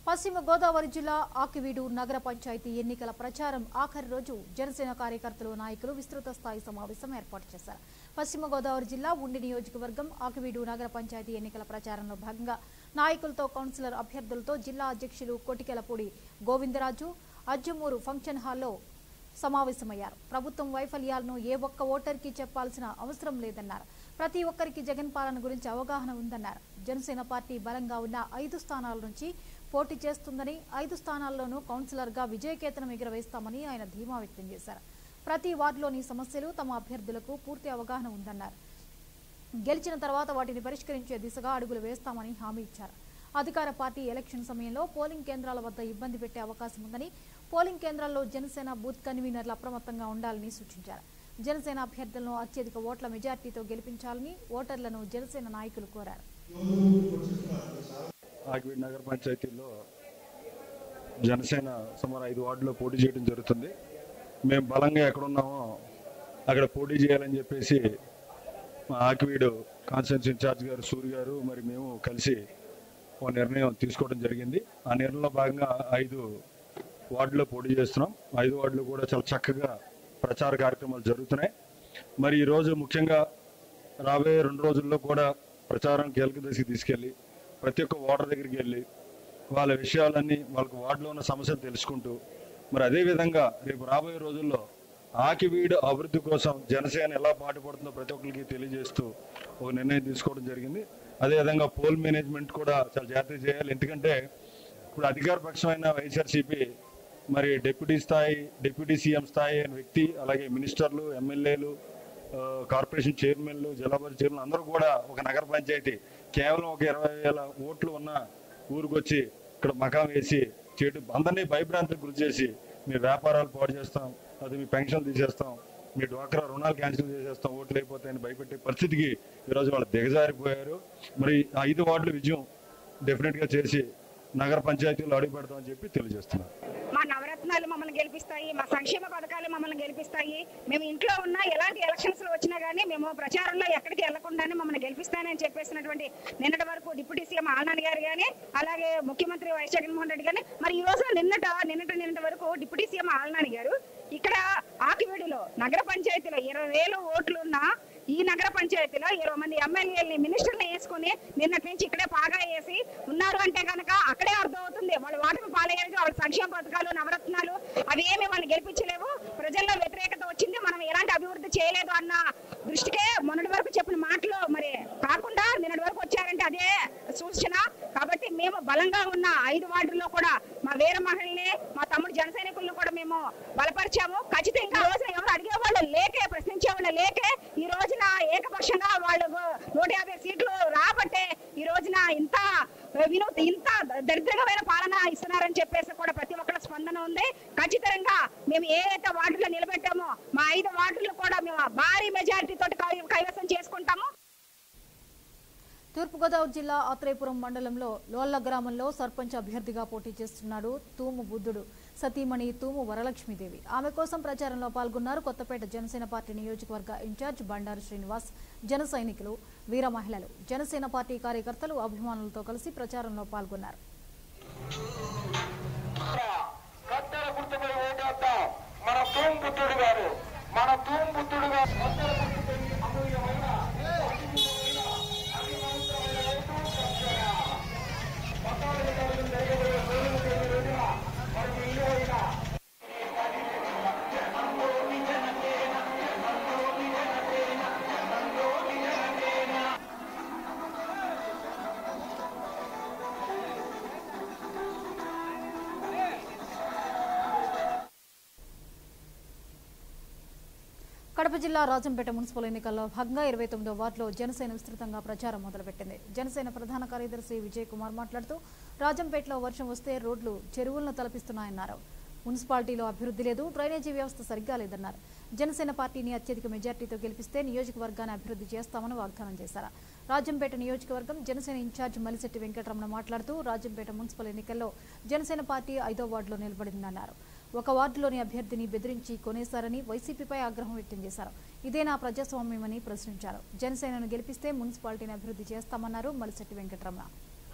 పశ్చిమ గోదావరి జిల్లా ఆకివీడు నగర పంచాయతీ ఎన్నికల ప్రచారం ఆఖరి రోజు జనసేన కార్యకర్తలు నాయకులు విస్తృత స్థాయి సమావేశం ఏర్పాటు చేశారు పశ్చిమ గోదావరి జిల్లా ఉండి నియోజకవర్గం ఆకివీడు నగర పంచాయతీ ఎన్నికల ప్రచారంలో భాగంగా నాయకులతో కౌన్సిలర్ అభ్యర్థులతో జిల్లా అధ్యక్షులు కొటికెలపూడి గోవిందరాజు అజ్జమూరు ఫంక్షన్ హాల్లో సమావేశమయ్యారు ప్రభుత్వం వైఫల్యాలను ఏ ఒక్క ఓటర్కి చెప్పాల్సిన అవసరం లేదన్నారు ప్రతి ఒక్కరికి జగన్ పాలన గురించి అవగాహన ఉందన్నారు జనసేన పార్టీ బలంగా ఉన్న ఐదు స్థానాల నుంచి పోటీ చేస్తుందని ఐదు స్థానాల్లోనూ కౌన్సిలర్గా విజయకేతనం ఎగురవేస్తామని ఆయన ధీమా వ్యక్తం చేశారు ప్రతి వార్డులోని సమస్యలు తమ అభ్యర్థులకు పూర్తి అవగాహన ఉందన్నారు గెలిచిన తర్వాత వాటిని పరిష్కరించే దిశగా అడుగులు వేస్తామని హామీ ఇచ్చారు అధికార పార్టీ ఎలక్షన్ సమయంలో పోలింగ్ కేంద్రాల వద్ద ఇబ్బంది పెట్టే అవకాశం ఉందని పోలింగ్ కేంద్రాల్లో జనసేన బూత్ కన్వీనర్లు అప్రమత్తంగా ఉండాలని సూచించారు జనసేన అభ్యర్థులను అత్యధిక ఓట్ల మెజార్టీతో గెలిపించాలని ఓటర్లను జనసేన నాయకులు కోరారు ఆకివీడ్ నగర పంచాయతీలో జనసేన సుమారు ఐదు వార్డులో పోటీ చేయడం జరుగుతుంది మేము బలంగా ఎక్కడున్నామో అక్కడ పోటీ చేయాలని చెప్పేసి మా ఆకివీడు కాన్స్టిట్యూన్స్ ఇన్ఛార్జ్ గారు సూర్య గారు మరి మేము కలిసి ఒక నిర్ణయం తీసుకోవడం జరిగింది ఆ నిర్ణయంలో భాగంగా ఐదు వార్డులో పోటీ చేస్తున్నాం ఐదు వార్డులు కూడా చాలా చక్కగా ప్రచార కార్యక్రమాలు జరుగుతున్నాయి మరి ఈరోజు ముఖ్యంగా రాబోయే రెండు రోజుల్లో కూడా ప్రచారం కీలక దశకి తీసుకెళ్ళి ప్రతి ఒక్క ఓటర్ దగ్గరికి వెళ్ళి వాళ్ళ విషయాలన్నీ వాళ్ళకి వార్డులో ఉన్న సమస్యలు తెలుసుకుంటూ మరి అదే విధంగా రేపు రాబోయే రోజుల్లో ఆకివీడు అభివృద్ధి కోసం జనసేన ఎలా పాటుపడుతుందో ప్రతి ఒక్కరికి తెలియజేస్తూ ఒక నిర్ణయం తీసుకోవడం జరిగింది అదేవిధంగా పోల్ మేనేజ్మెంట్ కూడా చాలా జాగ్రత్త చేయాలి ఎందుకంటే ఇప్పుడు అధికార పక్షమైన వైఎస్ఆర్సీపీ మరి డిప్యూటీ స్థాయి డిప్యూటీ సీఎం స్థాయి అయిన వ్యక్తి అలాగే మినిస్టర్లు ఎమ్మెల్యేలు ఆ, కార్పొరేషన్ చైర్మన్లు జిల్లా పరిషత్ చైర్మన్ అందరూ కూడా ఒక నగర పంచాయతీ కేవలం ఒక ఇరవై వేల ఓట్లు ఉన్న ఊరికి వచ్చి ఇక్కడ మకాం వేసి చేటు అందరినీ భయభ్రాంతికి గురి చేసి మీ వ్యాపారాలు పాడు చేస్తాం అది మీ పెన్షన్ తీసేస్తాం మీ డ్వాక్రా రుణాలు క్యాన్సిల్ చేసేస్తాం ఓట్లు అయిపోతాయని భయపెట్టే పరిస్థితికి ఈరోజు వాళ్ళు దిగజారిపోయారు మరి ఆ ఐదు వార్డుల విజయం డెఫినెట్గా చేసి నగర పంచాయతీలో అడుగు పెడతామని చెప్పి తెలియజేస్తున్నారు మా నవరత్నాలు మమ్మల్ని గెలిపిస్తాయి మా సంక్షేమ పథకాలు మమ్మల్ని గెలిపిస్తాయి మేము ఇంట్లో ఉన్న ఎలాంటి ఎలక్షన్స్ లో వచ్చినా గానీ మేము ప్రచారంలో ఎక్కడికి వెళ్లకుండానే మమ్మల్ని గెలిపిస్తానని చెప్పేసినటువంటి నిన్నటి వరకు డిప్యూటీ సీఎం ఆనంద్ గారు గానీ అలాగే ముఖ్యమంత్రి వైఎస్ జగన్మోహన్ రెడ్డి గానీ మరి ఈ రోజు నిన్నట నిన్నటి నిన్నటి వరకు డిప్యూటీ సీఎం ఆల్నాని గారు ఇక్కడ ఆకివీడులో నగర పంచాయతీలో ఇరవై వేలు ఓట్లు ఉన్న ఈ నగర పంచాయతీలో ఇరవై మంది ఎమ్మెల్యేలని మినిస్టర్లు వేసుకుని నిన్నటి నుంచి ఇక్కడే పాగా వేసి ఉన్నారు అంటే కనుక అక్కడే అర్థమవుతుంది వాళ్ళు వాటిని పాలయ్యేది వాళ్ళ సంక్షేమ పథకాలు నవరత్నాలు అవి ఏమి వాళ్ళు గెలిపించలేవు ప్రజల్లో వ్యతిరేకత వచ్చింది మనం ఎలాంటి అభివృద్ధి చేయలేదు అన్న దృష్టికే మొన్నటి వరకు చెప్పిన మాటలు మరి కాకుండా నిన్నటి వరకు వచ్చారంటే అదే సూచన కాబట్టి మేము బలంగా ఉన్న ఐదు వార్డుల్లో కూడా మా వీర మహిళల్ని మా తమ్ముడు జన సైనికులను కూడా మేము బలపరిచాము ఖచ్చితంగా ఈ రోజున ఎవరు అడిగేవాళ్ళు లేకే ప్రశ్నించేవాళ్ళు లేకే ఈ రోజున ఏకపక్షంగా వాళ్ళు నూట యాభై సీట్లు రాబట్టే ఈ రోజున ఇంత వినూత్ ఇంత దరిద్రమైన పాలన ఇస్తున్నారని చెప్పేసి కూడా ప్రతి ఒక్కరి స్పందన ఉంది ఖచ్చితంగా మేము ఏ అయితే వార్డులో నిలబెట్టామో మా ఐదు వార్డులు కూడా మేము భారీ మెజారిటీ తోటి కై- కైవసం చేసుకుంటాము తూర్పుగోదావరి జిల్లా ఆత్రేయపురం మండలంలో లోల్ల గ్రామంలో సర్పంచ్ అభ్యర్థిగా పోటీ చేస్తున్నాడు తూము బుద్ధుడు సతీమణి తూము వరలక్ష్మీదేవి ఆమె కోసం ప్రచారంలో పాల్గొన్నారు కొత్తపేట జనసేన పార్టీ నియోజకవర్గ ఇన్ఛార్జ్ బండారు శ్రీనివాస్ జన సైనికులు వీర మహిళలు జనసేన పార్టీ కార్యకర్తలు అభిమానులతో కలిసి ప్రచారంలో పాల్గొన్నారు కత్తెర గుర్తుపై ఓటేద్దాం మన తూం బుద్ధుడు గారు మన తూం బుద్ధుడు గారు కత్తెర గుర్తుపై అమూల్యమైన అతిమూల్యమైన, అతి పవిత్రమైన ఓటు కత్తెర. పద్నాలుగు రోజులు జరగబోయే రోజులు తేదీ రోజున మనకు విలువైన కడప జిల్లా రాజంపేట మున్సిపల్ ఎన్నికల్లో భాగంగా ఇరవై తొమ్మిదో వార్డులో జనసేన విస్తృతంగా ప్రచారం మొదలుపెట్టింది జనసేన ప్రధాన కార్యదర్శి విజయ్ కుమార్ మాట్లాడుతూ రాజంపేటలో వర్షం వస్తే రోడ్లు చెరువులను తలపిస్తున్నాయన్నారు మున్సిపాలిటీలో అభివృద్ధి లేదు డ్రైనేజీ వ్యవస్థ సరిగ్గా లేదన్నారు జనసేన పార్టీని అత్యధిక మెజార్టీతో గెలిపిస్తే నియోజకవర్గాన్ని అభివృద్ధి చేస్తామని వాగ్దానం చేశారు రాజంపేట నియోజకవర్గం జనసేన ఇన్ఛార్జ్ మలిశెట్టి వెంకటరమణ మాట్లాడుతూ రాజంపేట మున్సిపల్ ఎన్నికల్లో జనసేన పార్టీ ఐదో వార్డులో నిలబడిందన్నారు ఒక వార్డులోని అభ్యర్థిని బెదిరించి కొనేశారని వైసీపీపై ఆగ్రహం వ్యక్తం చేశారు ఇదేనా ప్రజాస్వామ్యమని ప్రశ్నించారు జనసేనను గెలిపిస్తే మున్సిపాలిటీని అభివృద్ధి చేస్తామన్నారు మలిశెట్టి వెంకటరమణ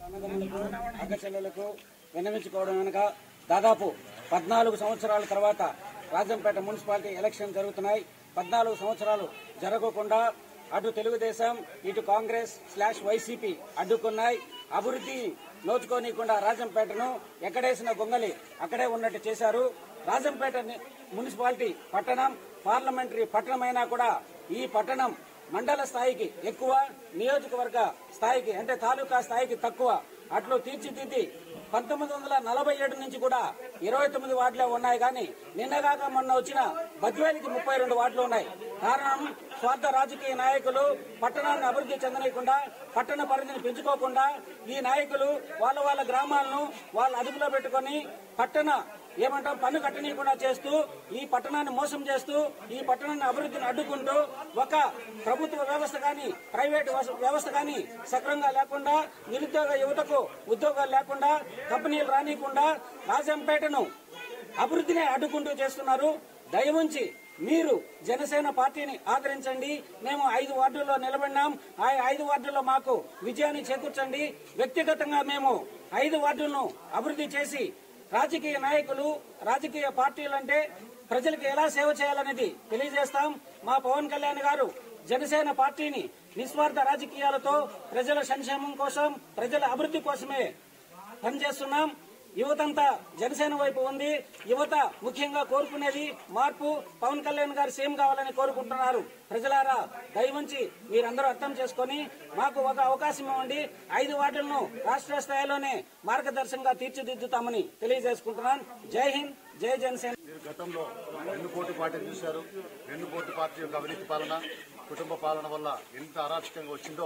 అన్నదమ్ములకు అక్క చెల్లెలకు విన్నవించుకోవడం వెనుక దాదాపు పద్నాలుగు సంవత్సరాల తర్వాత రాజంపేట మున్సిపాలిటీ ఎలక్షన్ జరుగుతున్నాయి పద్నాలుగు సంవత్సరాలు జరగకుండా అటు తెలుగుదేశం ఇటు కాంగ్రెస్ స్లాష్ వైసీపీ అడ్డుకున్నాయి అభివృద్ధి నోచుకోనీయకుండా రాజంపేటను ఎక్కడేసిన గొంగలి అక్కడే ఉన్నట్టు చేశారు రాజంపేట ని- మున్సిపాలిటీ పట్టణం పార్లమెంటరీ పట్టణమైనా కూడా ఈ పట్టణం మండల స్థాయికి ఎక్కువ నియోజకవర్గ స్థాయికి అంటే తాలూకా స్థాయికి తక్కువ అట్లు తీర్చిదిద్ది పంతొమ్మిది వందల నలభై ఏడు నుంచి కూడా ఇరవై తొమ్మిది వార్డులే ఉన్నాయి కానీ నిన్నగాక మొన్న వచ్చిన బద్వేలికి ముప్పై రెండు వార్డులు ఉన్నాయి కారణం స్వార్థ రాజకీయ నాయకులు పట్టణాన్ని అభివృద్ధి చెందనీయకుండా పట్టణ పరిధిని పెంచుకోకుండా ఈ నాయకులు వాళ్ళ వాళ్ళ గ్రామాలను వాళ్ళ అదుపులో పెట్టుకొని పట్టణ ఏమంటాం పన్ను కట్టనీయకుండా చేస్తూ ఈ పట్టణాన్ని మోసం చేస్తూ ఈ పట్టణాన్ని అభివృద్ధిని అడ్డుకుంటూ ఒక ప్రభుత్వ వ్యవస్థ కానీ ప్రైవేట్ వస- వ్యవస్థ కానీ సక్రమంగా లేకుండా నిరుద్యోగ యువతకు ఉద్యోగాలు లేకుండా కంపెనీలు రానియకుండా రాజంపేటను అభివృద్ధిని అడ్డుకుంటూ చేస్తున్నారు దయవుంచి మీరు జనసేన పార్టీని ఆదరించండి మేము ఐదు వార్డుల్లో నిలబడినాం ఆ ఐదు వార్డుల్లో మాకు విజయాన్ని చేకూర్చండి వ్యక్తిగతంగా మేము ఐదు వార్డులను అభివృద్ధి చేసి రాజకీయ నాయకులు రాజకీయ పార్టీలు అంటే ప్రజలకు ఎలా సేవ చేయాలనేది తెలియజేస్తాం మా పవన్ కళ్యాణ్ గారు జనసేన పార్టీని నిస్వార్థ రాజకీయాలతో ప్రజల సంక్షేమం కోసం ప్రజల అభివృద్ధి కోసమే పనిచేస్తున్నాం యువతంతా జనసేన వైపు ఉంది యువత ముఖ్యంగా కోరుకునేది మార్పు పవన్ కళ్యాణ్ గారు సీఎం కావాలని కోరుకుంటున్నారు ప్రజలారా దయవుంచి మీరందరూ అర్థం చేసుకొని మాకు ఒక అవకాశం ఇవ్వండి ఐదు వార్డులను రాష్ట్ర స్థాయిలోనే మార్గదర్శకంగా తీర్చిదిద్దుతామని తెలియజేసుకుంటున్నాను జై హింద్ జై జనసేన మీరు గతంలో రెండు కోటి పార్టీలు చూశారు రెండు కోటి పార్టీ యొక్క అవినీతి పాలన కుటుంబ పాలన వల్ల ఎంత అరాచకంగా వచ్చిందో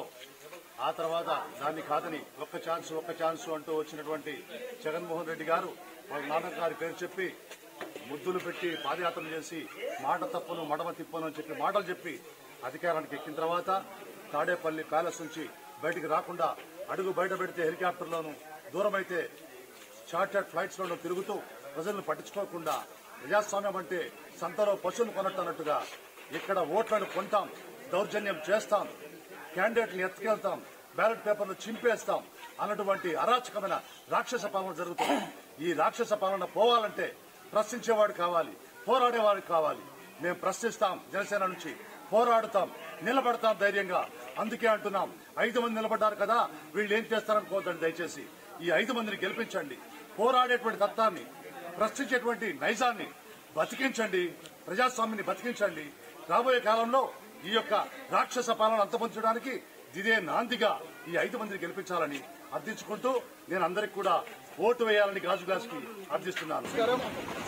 ఆ తర్వాత దాన్ని కాదని ఒక్క ఛాన్స్ ఒక్క ఛాన్స్ అంటూ వచ్చినటువంటి జగన్మోహన్ రెడ్డి గారు వాళ్ళ నాన్నగారి గారి పేరు చెప్పి ముద్దులు పెట్టి పాదయాత్రలు చేసి మాట తప్పను మడమ తిప్పను అని చెప్పి మాటలు చెప్పి అధికారానికి ఎక్కిన తర్వాత తాడేపల్లి ప్యాలెస్ నుంచి బయటికి రాకుండా అడుగు బయట పెడితే హెలికాప్టర్లోను దూరమైతే చార్టర్డ్ ఫ్లైట్స్ లో తిరుగుతూ ప్రజలను పట్టించుకోకుండా ప్రజాస్వామ్యం అంటే సంతలో పశువులు కొనట్టు అన్నట్టుగా ఇక్కడ ఓట్లను కొంటాం దౌర్జన్యం చేస్తాం క్యాండిడేట్లను ఎత్తుకెళ్తాం బ్యాలెట్ పేపర్లు చింపేస్తాం అన్నటువంటి అరాచకమైన రాక్షస పాలన జరుగుతుంది ఈ రాక్షస పాలన పోవాలంటే ప్రశ్నించేవాడు కావాలి పోరాడేవాడు కావాలి మేము ప్రశ్నిస్తాం జనసేన నుంచి పోరాడుతాం నిలబడతాం ధైర్యంగా అందుకే అంటున్నాం ఐదు మంది నిలబడ్డారు కదా వీళ్ళు ఏం చేస్తారనుకోవద్దండి దయచేసి ఈ ఐదు మందిని గెలిపించండి పోరాడేటువంటి తత్వాన్ని ప్రశ్నించేటువంటి నైజాన్ని బతికించండి ప్రజాస్వామ్యాన్ని బతికించండి రాబోయే కాలంలో ఈ యొక్క రాక్షస పాలన అంతమొంచడానికి ఇదే నాందిగా ఈ ఐదు మందిని గెలిపించాలని అర్థించుకుంటూ నేను అందరికి కూడా ఓటు వేయాలని గాజు గ్లాస్కి అర్థిస్తున్నాను నమస్కారం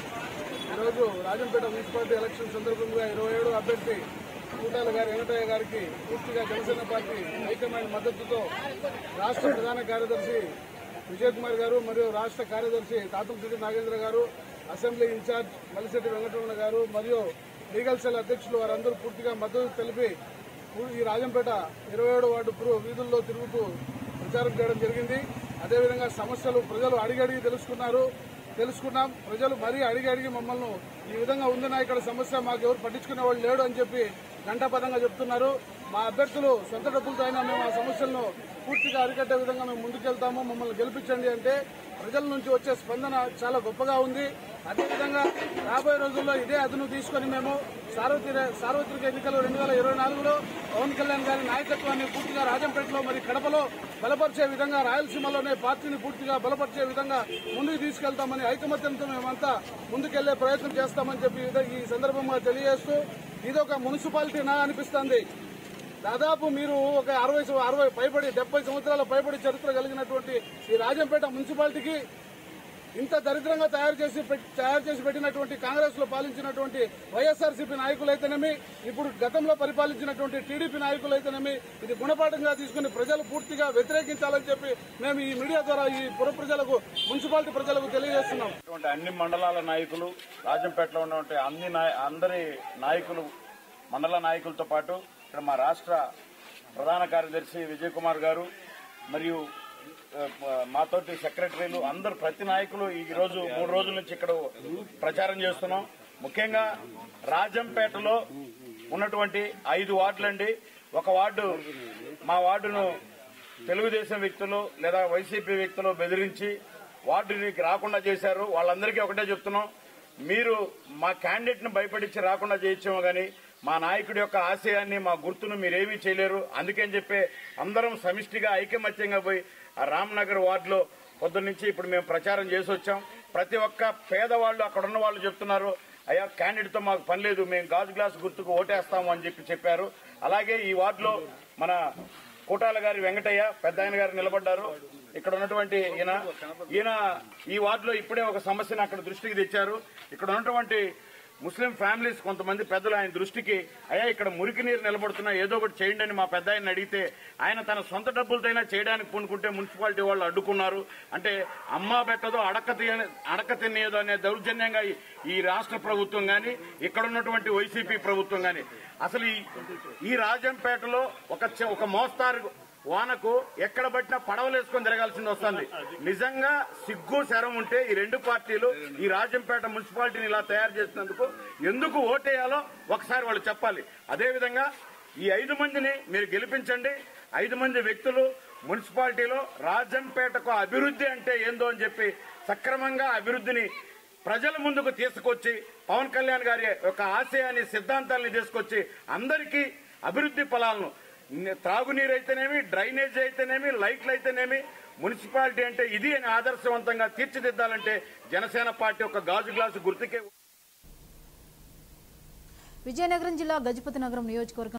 ఈరోజు రాజంపేట మున్సిపాలిటీ ఎలక్షన్ సందర్భంగా ఇరవై ఏడు అభ్యర్థి కూటాల గారి వెంకటయ్య గారికి పూర్తిగా జనసేన పార్టీ హైకమాండ్ మద్దతుతో రాష్ట్ర ప్రధాన కార్యదర్శి విజయ్ కుమార్ గారు మరియు రాష్ట్ర కార్యదర్శి తాతంశెట్టి నాగేంద్ర గారు అసెంబ్లీ ఇన్ఛార్జ్ మలిశెట్టి వెంకటరమణ గారు మరియు లీగల్ సెల్ అధ్యక్షులు వారందరూ పూర్తిగా మద్దతు తెలిపి ఈ రాజంపేట ఇరవై ఏడు వార్డు పురు వీధుల్లో తిరుగుతూ ప్రచారం చేయడం జరిగింది అదేవిధంగా సమస్యలు ప్రజలు అడిగి అడిగి తెలుసుకున్నారు తెలుసుకున్నాం ప్రజలు మరీ అడిగి అడిగి మమ్మల్ని ఈ విధంగా ఉందన్నా ఇక్కడ సమస్య మాకు ఎవరు పట్టించుకునే వాళ్ళు లేడు అని చెప్పి గంటాపదంగా చెప్తున్నారు మా అభ్యర్థులు సొంత డబ్బులతో అయినా మేము ఆ సమస్యలను పూర్తిగా అరికట్టే విధంగా మేము ముందుకెళ్తాము మమ్మల్ని గెలిపించండి అంటే ప్రజల నుంచి వచ్చే స్పందన చాలా గొప్పగా ఉంది అదేవిధంగా రాబోయే రోజుల్లో ఇదే అదును తీసుకొని మేము సార్వత్రిక సార్వత్రిక ఎన్నికలు రెండు వేల ఇరవై నాలుగులో పవన్ కళ్యాణ్ గారి నాయకత్వాన్ని పూర్తిగా రాజంపేటలో మరి కడపలో బలపరిచే విధంగా రాయలసీమలోనే పార్టీని పూర్తిగా బలపరిచే విధంగా ముందుకు తీసుకెళ్తామని ఐకమత్యంతో మేమంతా ముందుకెళ్లే ప్రయత్నం చేస్తామని చెప్పి ఇద- ఈ సందర్భంగా తెలియజేస్తూ ఇది ఒక మున్సిపాలిటీ నా అనిపిస్తుంది దాదాపు మీరు ఒక అరవై సం- అరవై పైబడి డెబ్బై సంవత్సరాల పైబడి చరిత్ర కలిగినటువంటి ఈ రాజంపేట మున్సిపాలిటీకి ఇంత దరిద్రంగా తయారు చేసి పెట్- తయారు చేసి పెట్టినటువంటి కాంగ్రెస్ లో పాలించినటువంటి వైఎస్ఆర్సీపీ నాయకులైతేనేమి ఇప్పుడు గతంలో పరిపాలించినటువంటి టీడీపీ నాయకులైతేనేమి ఇది గుణపాఠంగా తీసుకుని ప్రజలు పూర్తిగా వ్యతిరేకించాలని చెప్పి మేము ఈ మీడియా ద్వారా ఈ పుర ప్రజలకు మున్సిపాలిటీ ప్రజలకు తెలియజేస్తున్నాం ఉన్నటువంటి అన్ని మండలాల నాయకులు రాజంపేటలో ఉన్నటువంటి అన్ని నాయ- అందరి నాయకులు మండల నాయకులతో పాటు ఇక్కడ మా రాష్ట్ర ప్రధాన కార్యదర్శి విజయ్ కుమార్ గారు మరియు ఆ, మాతోటి సెక్రటరీలు అందరు ప్రతి నాయకులు ఈ రోజు మూడు రోజుల నుంచి ఇక్కడ ప్రచారం చేస్తున్నాం ముఖ్యంగా రాజంపేటలో ఉన్నటువంటి ఐదు వార్డులండి ఒక వార్డు మా వార్డును తెలుగుదేశం వ్యక్తులు లేదా వైసీపీ వ్యక్తులు బెదిరించి వార్డునికి రాకుండా చేశారు వాళ్ళందరికీ ఒకటే చెప్తున్నాం మీరు మా క్యాండిడేట్ ను భయపడించి రాకుండా చేయొచ్చేమో గానీ మా నాయకుడి యొక్క ఆశయాన్ని మా గుర్తును మీరేమీ చేయలేరు అందుకని చెప్పి అందరం సమిష్టిగా ఐకమత్యంగా పోయి ఆ రామ్నగర్ వార్డులో పొద్దున్న నుంచి ఇప్పుడు మేము ప్రచారం చేసి వచ్చాం ప్రతి ఒక్క పేదవాళ్ళు అక్కడ ఉన్న వాళ్ళు చెప్తున్నారు అయ్యా క్యాండిడేట్ తో మాకు పని లేదు మేము గాజు గ్లాస్ గుర్తుకు ఓటేస్తాము అని చెప్పి చెప్పారు అలాగే ఈ వార్డులో మన కోటాల గారి వెంకటయ్య పెద్ద ఆయన గారు నిలబడ్డారు ఇక్కడ ఉన్నటువంటి ఈయన ఈయన ఈ వార్డులో ఇప్పుడే ఒక సమస్యను అక్కడ దృష్టికి తెచ్చారు ఇక్కడ ఉన్నటువంటి ముస్లిం ఫ్యామిలీస్ కొంతమంది పెద్దలు ఆయన దృష్టికి అయ్యా ఇక్కడ మురికి నీరు నిలబడుతున్నా ఏదో ఒకటి చేయండి అని మా పెద్ద ఆయన అడిగితే ఆయన తన సొంత డబ్బులతోనే చేయడానికి పూనుకుంటే మున్సిపాలిటీ వాళ్ళు అడ్డుకున్నారు అంటే అమ్మా పెట్టదో అడక్క తీయ- అడక్క తినేదో అనే దౌర్జన్యంగా ఈ- ఈ రాష్ట్ర ప్రభుత్వం గాని ఇక్కడ ఉన్నటువంటి వైసీపీ ప్రభుత్వం గాని అసలు ఈ- ఈ రాజంపేటలో ఒక చి- ఒక మోస్తారు వానకు ఎక్కడ పట్టినా పడవలు వేసుకొని తిరగాల్సింది వస్తుంది నిజంగా సిగ్గు శరం ఉంటే ఈ రెండు పార్టీలు ఈ రాజంపేట మున్సిపాలిటీని ఇలా తయారు చేసినందుకు ఎందుకు ఓటేయాలో ఒకసారి వాళ్ళు చెప్పాలి అదేవిధంగా ఈ ఐదు మందిని మీరు గెలిపించండి ఐదు మంది వ్యక్తులు మున్సిపాలిటీలో రాజంపేటకు అభివృద్ధి అంటే ఏందో అని చెప్పి సక్రమంగా అభివృద్ధిని ప్రజల ముందుకు తీసుకొచ్చి పవన్ కళ్యాణ్ గారి యొక్క ఆశయాన్ని సిద్ధాంతాలని తీసుకొచ్చి అందరికీ అభివృద్ధి ఫలాలను ని- త్రాగునీరు అయితేనేమి డ్రైనేజ్ అయితేనేమి లైట్లు అయితేనేమి మున్సిపాలిటీ అంటే ఇది అని ఆదర్శవంతంగా తీర్చిదిద్దాలంటే జనసేన పార్టీ ఒక గాజు గ్లాసు గుర్తుకే విజయనగరం జిల్లా గజపతి నగరం నియోజకవర్గం